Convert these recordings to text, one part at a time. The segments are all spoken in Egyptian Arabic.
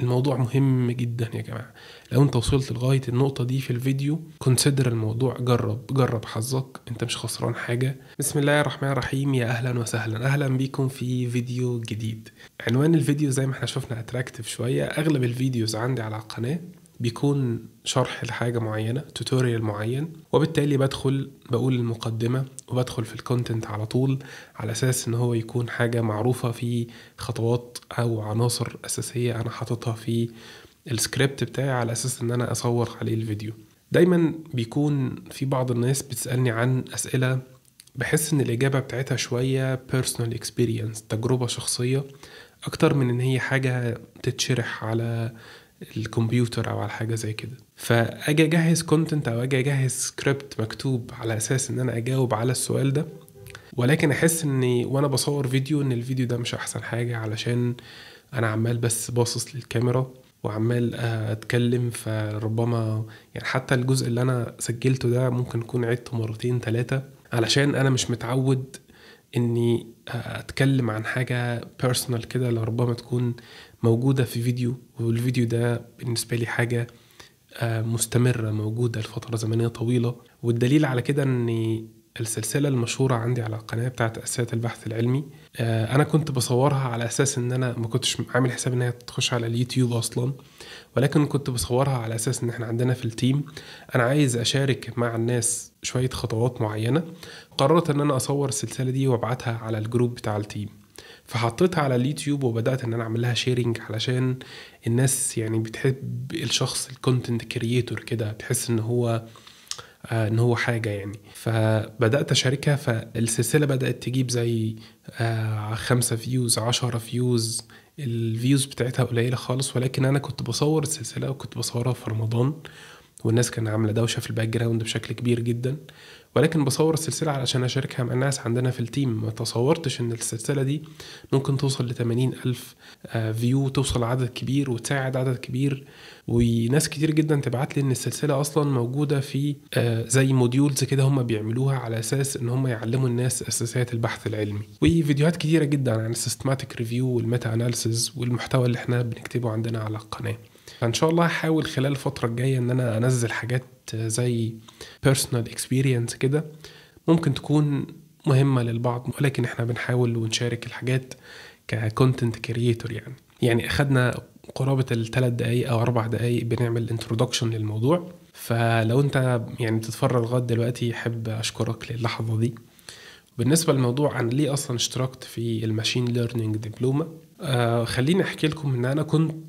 الموضوع مهم جدا يا جماعة لو انت وصلت لغاية النقطة دي في الفيديو كونسيدر الموضوع جرب جرب حظك انت مش خسران حاجة بسم الله الرحمن الرحيم يا اهلا وسهلا اهلا بيكم في فيديو جديد عنوان الفيديو زي ما احنا شفنا اتراكتيف شوية اغلب الفيديوز عندي على القناة بيكون شرح لحاجة معينة توتوريال معين وبالتالي بدخل بقول المقدمة وبدخل في الكونتنت على طول على أساس إن هو يكون حاجة معروفة في خطوات أو عناصر أساسية أنا حاططها في السكريبت بتاعي على أساس إن أنا أصور عليه الفيديو دايما بيكون في بعض الناس بتسألني عن أسئلة بحس إن الإجابة بتاعتها شوية personal experience تجربة شخصية أكتر من إن هي حاجة تتشرح على الكمبيوتر او على حاجه زي كده فاجي اجهز كونتنت او اجي اجهز سكريبت مكتوب على اساس ان انا اجاوب على السؤال ده ولكن احس اني وانا بصور فيديو ان الفيديو ده مش احسن حاجه علشان انا عمال بس باصص للكاميرا وعمال اتكلم فربما يعني حتى الجزء اللي انا سجلته ده ممكن اكون عدته مرتين ثلاثه علشان انا مش متعود اني اتكلم عن حاجه بيرسونال كده لربما تكون موجوده في فيديو والفيديو ده بالنسبه لي حاجه مستمره موجوده لفتره زمنيه طويله والدليل على كده ان السلسله المشهوره عندي على القناه بتاعت اساسيات البحث العلمي انا كنت بصورها على اساس ان انا ما كنتش عامل حساب ان هي تخش على اليوتيوب اصلا ولكن كنت بصورها على اساس ان احنا عندنا في التيم انا عايز اشارك مع الناس شويه خطوات معينه قررت ان انا اصور السلسله دي وابعتها على الجروب بتاع التيم فحطيتها على اليوتيوب وبدات ان انا اعمل لها شيرنج علشان الناس يعني بتحب الشخص الكونتنت كرييتور كده بتحس ان هو آه ان هو حاجه يعني فبدات اشاركها فالسلسله بدات تجيب زي آه خمسة فيوز عشرة فيوز الفيوز بتاعتها قليله خالص ولكن انا كنت بصور السلسله وكنت بصورها في رمضان والناس كانت عامله دوشه في الباك جراوند بشكل كبير جدا ولكن بصور السلسلة علشان أشاركها مع الناس عندنا في التيم ما تصورتش إن السلسلة دي ممكن توصل لتمانين ألف فيو توصل عدد كبير وتساعد عدد كبير وناس كتير جدا تبعت لي إن السلسلة أصلا موجودة في زي موديولز كده هم بيعملوها على أساس إن هم يعلموا الناس أساسيات البحث العلمي وفيديوهات كتيرة جدا عن السيستماتيك ريفيو والميتا أناليسز والمحتوى اللي احنا بنكتبه عندنا على القناة فان شاء الله هحاول خلال الفتره الجايه ان انا انزل حاجات زي بيرسونال اكسبيرينس كده ممكن تكون مهمه للبعض ولكن احنا بنحاول ونشارك الحاجات ككونتنت كرييتور يعني يعني اخدنا قرابه الثلاث دقايق او اربع دقايق بنعمل انترودكشن للموضوع فلو انت يعني بتتفرج لغايه دلوقتي احب اشكرك للحظه دي بالنسبة للموضوع أنا ليه أصلا اشتركت في الماشين ليرنينج دبلومة آه خليني أحكي لكم إن أنا كنت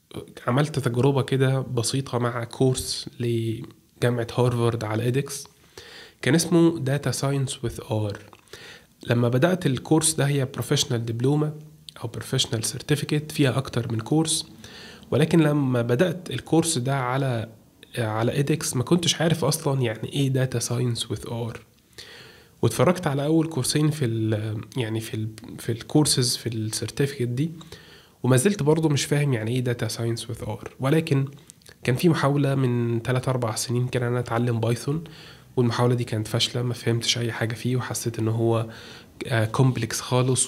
عملت تجربة كده بسيطة مع كورس لجامعة هارفارد على إيدكس كان اسمه داتا ساينس وذ ار لما بدأت الكورس ده هي بروفيشنال دبلومة أو بروفيشنال سيرتيفيكت فيها أكتر من كورس ولكن لما بدأت الكورس ده على على إيدكس ما كنتش عارف أصلا يعني إيه داتا ساينس وذ ار واتفرجت على أول كورسين في ال يعني في ال في الكورسز في السيرتيفيكت دي وما زلت برضه مش فاهم يعني ايه داتا ساينس وذ ار ولكن كان في محاولة من 3 4 سنين كده انا اتعلم بايثون والمحاولة دي كانت فاشلة ما فهمتش اي حاجة فيه وحسيت ان هو كومبلكس خالص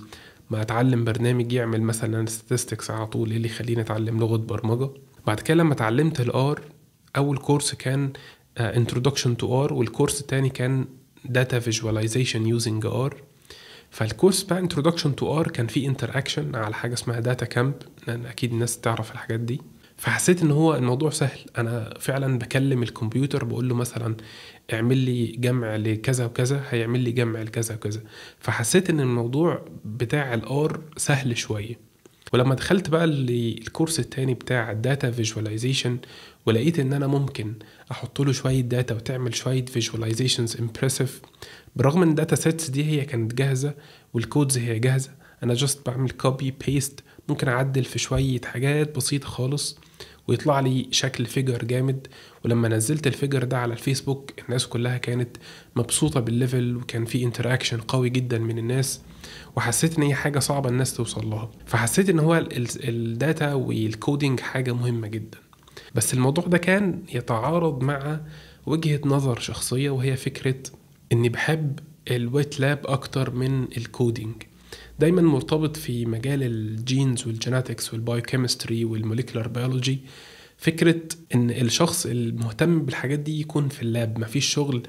وما اتعلم برنامج يعمل مثلا statistics على طول ايه اللي يخليني اتعلم لغة برمجة بعد كده لما اتعلمت الار اول كورس كان introduction to R والكورس التاني كان data visualization using R فالكورس بتاع انترودكشن تو ار كان فيه انتراكشن على حاجه اسمها داتا كامب لان اكيد الناس تعرف الحاجات دي فحسيت ان هو الموضوع سهل انا فعلا بكلم الكمبيوتر بقول له مثلا اعمل لي جمع لكذا وكذا هيعمل لي جمع لكذا وكذا فحسيت ان الموضوع بتاع الار سهل شويه ولما دخلت بقى الكورس التاني بتاع الداتا فيجواليزيشن ولقيت ان انا ممكن احط له شويه داتا وتعمل شويه فيجواليزيشنز امبرسيف برغم ان الداتا سيتس دي هي كانت جاهزه والكودز هي جاهزه انا جاست بعمل كوبي بيست ممكن اعدل في شويه حاجات بسيطه خالص ويطلع لي شكل فيجر جامد ولما نزلت الفيجر ده على الفيسبوك الناس كلها كانت مبسوطه بالليفل وكان في انتراكشن قوي جدا من الناس وحسيت ان هي حاجه صعبه الناس توصل لها فحسيت ان هو الداتا والكودينج حاجه مهمه جدا بس الموضوع ده كان يتعارض مع وجهه نظر شخصيه وهي فكره اني بحب الويت لاب اكتر من الكودينج دايما مرتبط في مجال الجينز والجيناتكس والبايوكيمستري والموليكولار بيولوجي فكرة ان الشخص المهتم بالحاجات دي يكون في اللاب مفيش شغل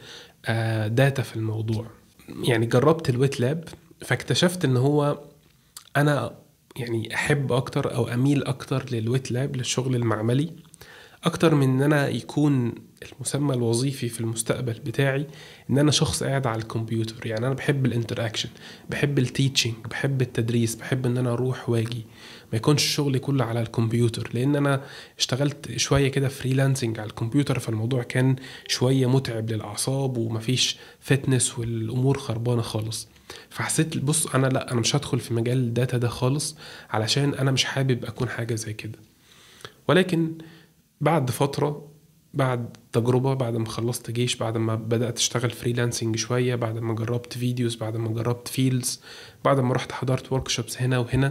داتا في الموضوع يعني جربت الويت لاب فاكتشفت ان هو انا يعني احب اكتر او اميل اكتر للويت لاب للشغل المعملي اكتر من ان انا يكون المسمى الوظيفي في المستقبل بتاعي ان انا شخص قاعد على الكمبيوتر يعني انا بحب الانتراكشن بحب التيتشنج بحب التدريس بحب ان انا اروح واجي ما يكونش شغلي كله على الكمبيوتر لان انا اشتغلت شويه كده فريلانسنج على الكمبيوتر فالموضوع كان شويه متعب للاعصاب ومفيش فتنس والامور خربانه خالص فحسيت بص انا لا انا مش هدخل في مجال الداتا ده خالص علشان انا مش حابب اكون حاجه زي كده ولكن بعد فتره بعد تجربة بعد ما خلصت جيش بعد ما بدأت أشتغل فريلانسنج شوية بعد ما جربت فيديوز بعد ما جربت فيلز بعد ما رحت حضرت وركشوبس هنا وهنا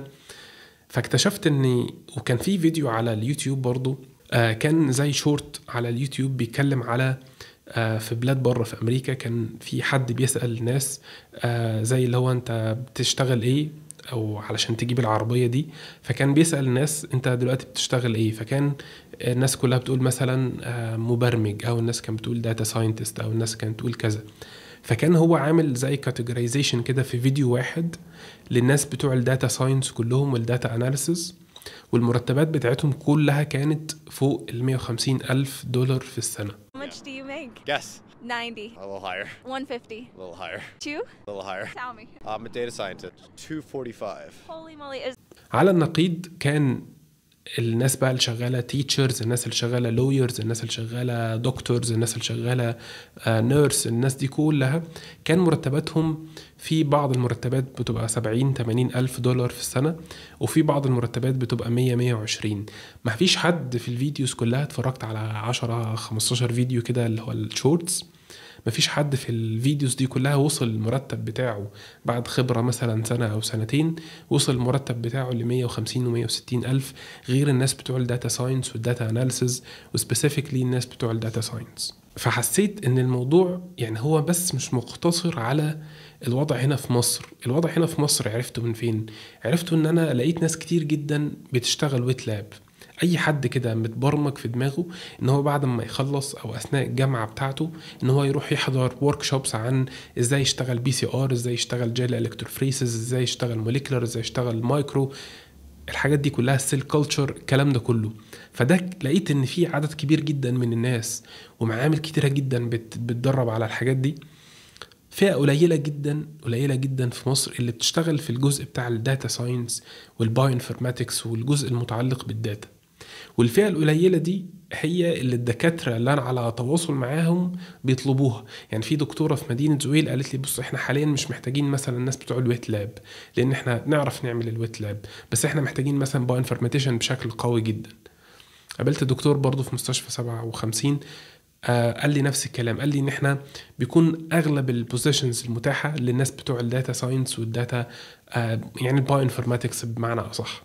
فاكتشفت اني وكان في فيديو على اليوتيوب برضو آه كان زي شورت على اليوتيوب بيتكلم على آه في بلاد بره في امريكا كان في حد بيسال الناس آه زي اللي هو انت بتشتغل ايه او علشان تجيب العربيه دي فكان بيسال الناس انت دلوقتي بتشتغل ايه فكان الناس كلها بتقول مثلا مبرمج او الناس كانت بتقول داتا ساينتست او الناس كانت بتقول كذا فكان هو عامل زي كاتيجورايزيشن كده في فيديو واحد للناس بتوع الداتا ساينس كلهم والداتا اناليسز والمرتبات بتاعتهم كلها كانت فوق ال 150 ألف دولار في السنة How much do you make? Guess. 90. A little higher. 150. A little higher. Two? A little higher. Tell me. I'm a data scientist. 245. Holy moly, is على النقيض كان الناس بقى اللي شغاله تيتشرز الناس اللي شغاله لويرز الناس اللي شغاله دكتورز الناس اللي شغاله نيرس الناس دي كلها كان مرتباتهم في بعض المرتبات بتبقى 70 80 الف دولار في السنه وفي بعض المرتبات بتبقى 100 120 ما فيش حد في الفيديوز كلها اتفرجت على 10 15 فيديو كده اللي هو الشورتس مفيش حد في الفيديوز دي كلها وصل المرتب بتاعه بعد خبرة مثلا سنة أو سنتين وصل المرتب بتاعه ل 150 و 160 ألف غير الناس بتوع الداتا ساينس والداتا أناليسز وسبيسيفيكلي الناس بتوع الداتا ساينس فحسيت ان الموضوع يعني هو بس مش مقتصر على الوضع هنا في مصر الوضع هنا في مصر عرفته من فين عرفته ان انا لقيت ناس كتير جدا بتشتغل ويت لاب اي حد كده متبرمج في دماغه ان هو بعد ما يخلص او اثناء الجامعه بتاعته ان هو يروح يحضر ورك شوبس عن ازاي يشتغل بي سي ار ازاي يشتغل جيل الكتروفريسز ازاي يشتغل موليكولر ازاي يشتغل مايكرو الحاجات دي كلها السيل كلتشر الكلام ده كله فده لقيت ان في عدد كبير جدا من الناس ومعامل كتيره جدا بت- بتدرب على الحاجات دي فئة قليلة جدا قليلة جدا في مصر اللي بتشتغل في الجزء بتاع الداتا ساينس والبايو انفورماتكس والجزء المتعلق بالداتا والفئة القليلة دي هي اللي الدكاترة اللي أنا على تواصل معاهم بيطلبوها يعني في دكتورة في مدينة زويل قالت لي بص احنا حاليا مش محتاجين مثلا الناس بتوع الويت لاب لأن احنا نعرف نعمل الويت لاب بس احنا محتاجين مثلا بايو انفورماتيشن بشكل قوي جدا قابلت دكتور برضه في مستشفى 57 آه قال لي نفس الكلام قال لي ان احنا بيكون اغلب البوزيشنز المتاحه للناس بتوع الداتا ساينس والداتا آه يعني البايو انفورماتكس بمعنى اصح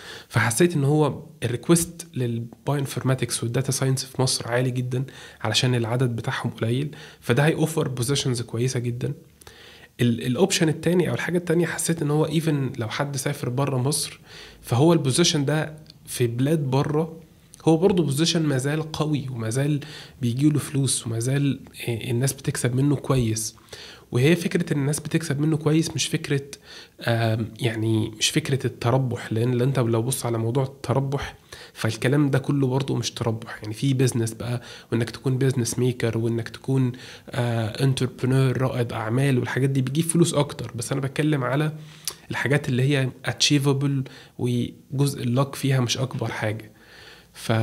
فحسيت ان هو الريكوست للبايو انفورماتكس والداتا ساينس في مصر عالي جدا علشان العدد بتاعهم قليل فده هيوفر بوزيشنز كويسه جدا الاوبشن التاني او الحاجه التانيه حسيت ان هو ايفن لو حد سافر بره مصر فهو البوزيشن ده في بلاد بره هو برضه بوزيشن ما زال قوي وما زال بيجيله فلوس وما زال الناس بتكسب منه كويس وهي فكرة ان الناس بتكسب منه كويس مش فكرة آم، يعني مش فكرة التربح لان انت لو بص على موضوع التربح فالكلام ده كله برضه مش تربح يعني في بيزنس بقى وانك تكون بيزنس ميكر وانك تكون انتربرنور رائد اعمال والحاجات دي بتجيب فلوس اكتر بس انا بتكلم على الحاجات اللي هي اتشيفبل وجزء اللك فيها مش اكبر حاجه ف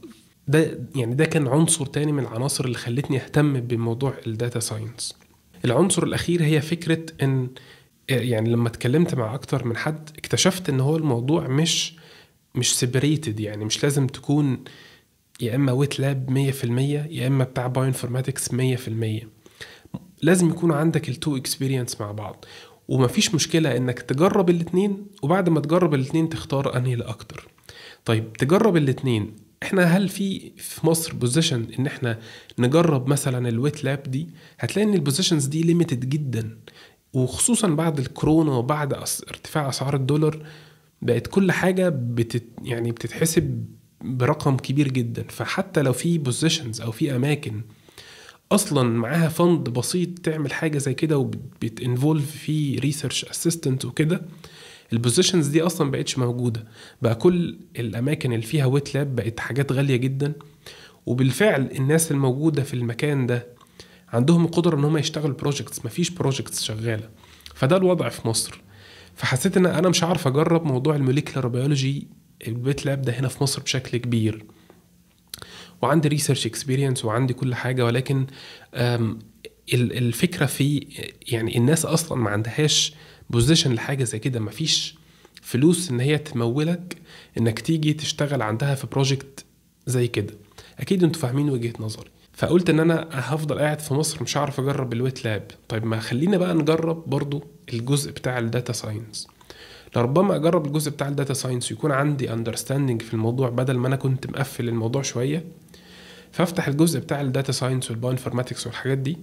ده يعني ده كان عنصر تاني من العناصر اللي خلتني اهتم بموضوع الداتا ساينس العنصر الاخير هي فكره ان يعني لما اتكلمت مع اكتر من حد اكتشفت ان هو الموضوع مش مش سيبريتد يعني مش لازم تكون يا اما ويت لاب 100% يا اما بتاع بايو انفورماتكس 100% لازم يكون عندك التو اكسبيرينس مع بعض ومفيش مشكله انك تجرب الاتنين وبعد ما تجرب الاتنين تختار انهي الاكتر طيب تجرب الاتنين احنا هل في في مصر بوزيشن ان احنا نجرب مثلا الويت لاب دي هتلاقي ان البوزيشنز دي ليميتد جدا وخصوصا بعد الكورونا وبعد أس- ارتفاع اسعار الدولار بقت كل حاجه بتت يعني بتتحسب برقم كبير جدا فحتى لو في بوزيشنز او في اماكن اصلا معاها فند بسيط تعمل حاجه زي كده وبتنفولف في ريسيرش اسيستنت وكده البوزيشنز دي اصلا بقتش موجوده بقى كل الاماكن اللي فيها ويت لاب بقت حاجات غاليه جدا وبالفعل الناس الموجوده في المكان ده عندهم القدره ان هم يشتغلوا بروجكتس مفيش بروجكتس شغاله فده الوضع في مصر فحسيت ان انا مش عارف اجرب موضوع الموليكولار بيولوجي البيت لاب ده هنا في مصر بشكل كبير وعندي ريسيرش اكسبيرينس وعندي كل حاجه ولكن أم، ال- الفكره في يعني الناس اصلا ما عندهاش بوزيشن لحاجه زي كده مفيش فلوس ان هي تمولك انك تيجي تشتغل عندها في بروجكت زي كده اكيد انتوا فاهمين وجهه نظري فقلت ان انا هفضل قاعد في مصر مش هعرف اجرب الويت لاب طيب ما خلينا بقى نجرب برضو الجزء بتاع الداتا ساينس لربما اجرب الجزء بتاع الداتا ساينس ويكون عندي اندرستاندينج في الموضوع بدل ما انا كنت مقفل الموضوع شويه فافتح الجزء بتاع الداتا ساينس والبايو انفورماتكس والحاجات دي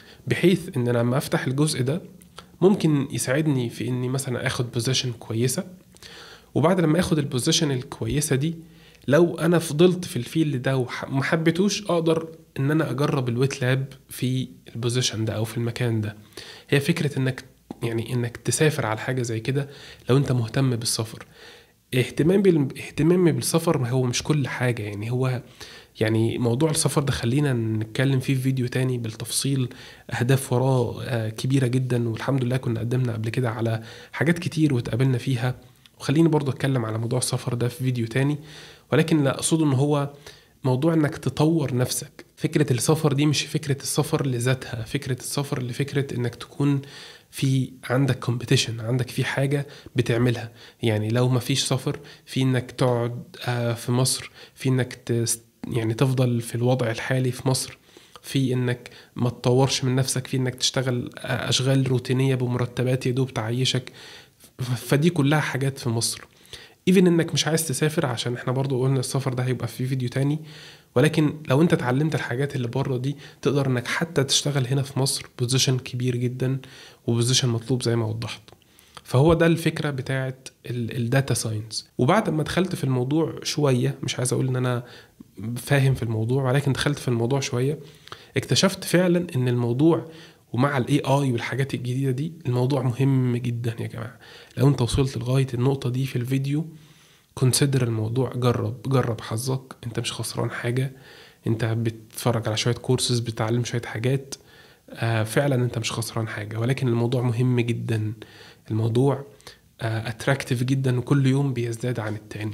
بحيث ان أنا لما افتح الجزء ده ممكن يساعدني في اني مثلا اخد بوزيشن كويسه وبعد لما اخد البوزيشن الكويسه دي لو انا فضلت في الفيلد ده وما حبيتوش اقدر ان انا اجرب الويت لاب في البوزيشن ده او في المكان ده هي فكره انك يعني انك تسافر على حاجه زي كده لو انت مهتم بالسفر اهتمام بال... اهتمامي بالسفر ما هو مش كل حاجه يعني هو يعني موضوع السفر ده خلينا نتكلم فيه في فيديو تاني بالتفصيل اهداف وراه آه، كبيره جدا والحمد لله كنا قدمنا قبل كده على حاجات كتير واتقابلنا فيها وخليني برضو اتكلم على موضوع السفر ده في فيديو تاني ولكن لا اقصده ان هو موضوع انك تطور نفسك فكرة السفر دي مش فكرة السفر لذاتها فكرة السفر لفكرة انك تكون في عندك كومبيتيشن عندك في حاجة بتعملها يعني لو ما فيش سفر في انك تقعد آه، في مصر في انك تست يعني تفضل في الوضع الحالي في مصر في انك ما تطورش من نفسك في انك تشتغل آه، اشغال روتينية بمرتبات يا دوب تعيشك ف- فدي كلها حاجات في مصر ايفن انك مش عايز تسافر عشان احنا برضو قلنا السفر ده هيبقى في فيديو تاني ولكن لو انت اتعلمت الحاجات اللي بره دي تقدر انك حتى تشتغل هنا في مصر بوزيشن كبير جدا وبوزيشن مطلوب زي ما وضحت فهو ده الفكره بتاعت الداتا ساينس وبعد ما دخلت في الموضوع شويه مش عايز اقول ان انا فاهم في الموضوع ولكن دخلت في الموضوع شويه اكتشفت فعلا ان الموضوع ومع الاي اي والحاجات الجديده دي الموضوع مهم جدا يا جماعه لو انت وصلت لغايه النقطه دي في الفيديو كونسيدر الموضوع جرب جرب حظك انت مش خسران حاجه انت بتتفرج على شويه كورسز بتتعلم شويه حاجات آه فعلا انت مش خسران حاجه ولكن الموضوع مهم جدا الموضوع اتراكتيف جدا وكل يوم بيزداد عن التاني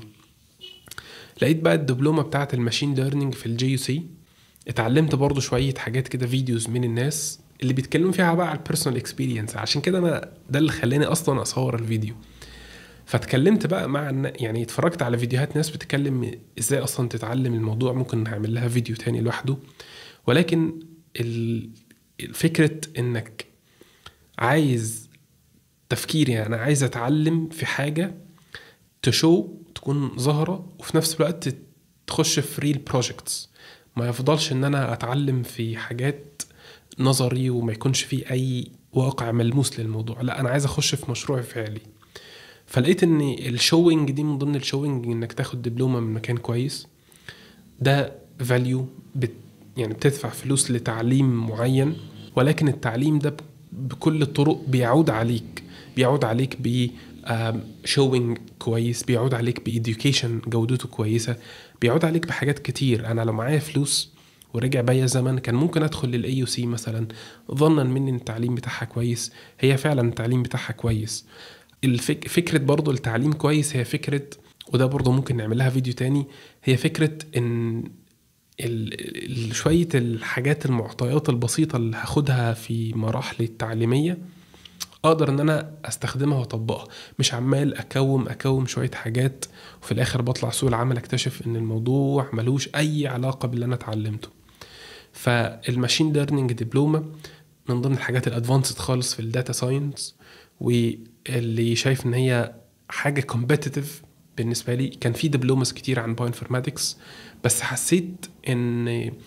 لقيت بقى الدبلومه بتاعه الماشين ليرنينج في الجي يو سي اتعلمت برضو شويه حاجات كده فيديوز من الناس اللي بيتكلموا فيها بقى على البيرسونال اكسبيرينس عشان كده انا ده اللي خلاني اصلا اصور الفيديو فاتكلمت بقى مع النا- يعني اتفرجت على فيديوهات ناس بتتكلم ازاي اصلا تتعلم الموضوع ممكن نعمل لها فيديو تاني لوحده ولكن ال- فكره انك عايز تفكير يعني انا عايز اتعلم في حاجه تشو تكون ظاهره وفي نفس الوقت تخش في ريل بروجكتس ما يفضلش ان انا اتعلم في حاجات نظري وما يكونش فيه اي واقع ملموس للموضوع لا انا عايز اخش في مشروع فعلي فلقيت ان الشوينج دي من ضمن الشوينج انك تاخد دبلومه من مكان كويس ده فاليو بت يعني بتدفع فلوس لتعليم معين ولكن التعليم ده ب- بكل الطرق بيعود عليك بيعود عليك ب شوينج كويس بيعود عليك بإديوكيشن جودته كويسة بيعود عليك بحاجات كتير أنا لو معايا فلوس ورجع بيا زمن كان ممكن ادخل للاي يو سي مثلا ظنا مني ان التعليم بتاعها كويس هي فعلا التعليم بتاعها كويس الفك... فكره برضو التعليم كويس هي فكره وده برضو ممكن نعمل لها فيديو تاني هي فكره ان ال... ال... شويه الحاجات المعطيات البسيطه اللي هاخدها في مراحلي التعليميه اقدر ان انا استخدمها واطبقها مش عمال اكوم اكوم شويه حاجات وفي الاخر بطلع سوق العمل اكتشف ان الموضوع ملوش اي علاقه باللي انا اتعلمته فالماشين ليرنينج دبلومه من ضمن الحاجات الادفانسد خالص في الداتا ساينس واللي شايف ان هي حاجه كومبetitive بالنسبه لي كان في دبلومز كتير عن بايو انفورماتكس بس حسيت ان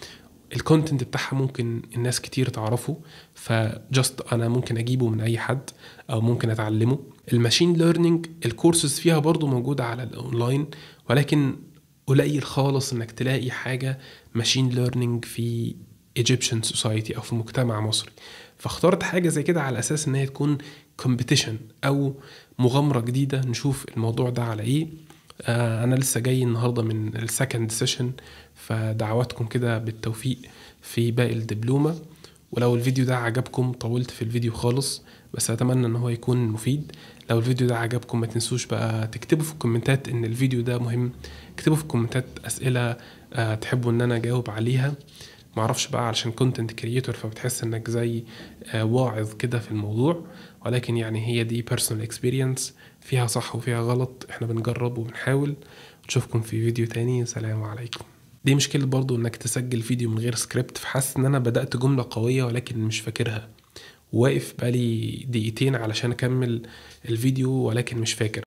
الكونتنت بتاعها ممكن الناس كتير تعرفه فجست انا ممكن اجيبه من اي حد او ممكن اتعلمه الماشين ليرنينج الكورسز فيها برضو موجودة على الاونلاين ولكن قليل خالص انك تلاقي حاجة ماشين ليرنينج في ايجيبشن سوسايتي او في مجتمع مصري فاخترت حاجة زي كده على اساس ان هي تكون كومبيتيشن او مغامرة جديدة نشوف الموضوع ده على ايه آه انا لسه جاي النهاردة من السكند سيشن فدعواتكم كده بالتوفيق في باقي الدبلومة ولو الفيديو ده عجبكم طولت في الفيديو خالص بس اتمنى ان هو يكون مفيد لو الفيديو ده عجبكم ما تنسوش بقى تكتبوا في الكومنتات ان الفيديو ده مهم اكتبوا في الكومنتات اسئله أه تحبوا ان انا اجاوب عليها معرفش بقى علشان كونتنت كريتور فبتحس انك زي أه واعظ كده في الموضوع ولكن يعني هي دي بيرسونال اكسبيرينس فيها صح وفيها غلط احنا بنجرب وبنحاول نشوفكم في فيديو تاني سلام عليكم دي مشكلة برضو انك تسجل فيديو من غير سكريبت فحاسس ان انا بدأت جملة قوية ولكن مش فاكرها واقف بقالي دقيقتين علشان اكمل الفيديو ولكن مش فاكر